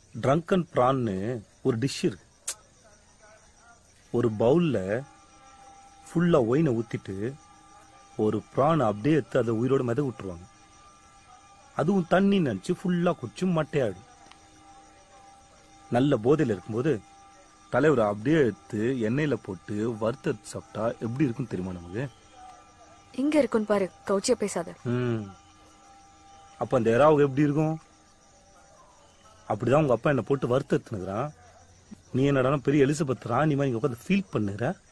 drunken ப்ரான்னு ஒரு dish இருக்கு ஒரு பவுல்ல ஃபுல்லா ஒயினை ஊத்திட்டு ஒரு ப்ரான் அப்படியே எடுத்து அதை உயிரோட மித விட்டுருவாங்க அதுவும் தண்ணி நினைச்சு ஃபுல்லா குடிச்சு மட்டையாடும் நல்ல போதையில இருக்கும்போது தலைவரை அப்படியே எடுத்து எண்ணெயில போட்டு வறுத்து சாப்பிட்டா எப்படி இருக்கும் தெரியுமா நமக்கு இங்க இருக்குன்னு பாரு கவுச்சிய பேசாத ம் அப்ப அந்த எறாவுக்கு எப்படி இருக்கும் அப்படிதான் உங்க அப்பா என்ன போட்டு வறுத்து எடுத்துனுக்குறான் நீ என்னடா பெரிய எலிசபெத் ராணி மாதிரி இங்க உட்காந்து ஃபீல் பண்ணுற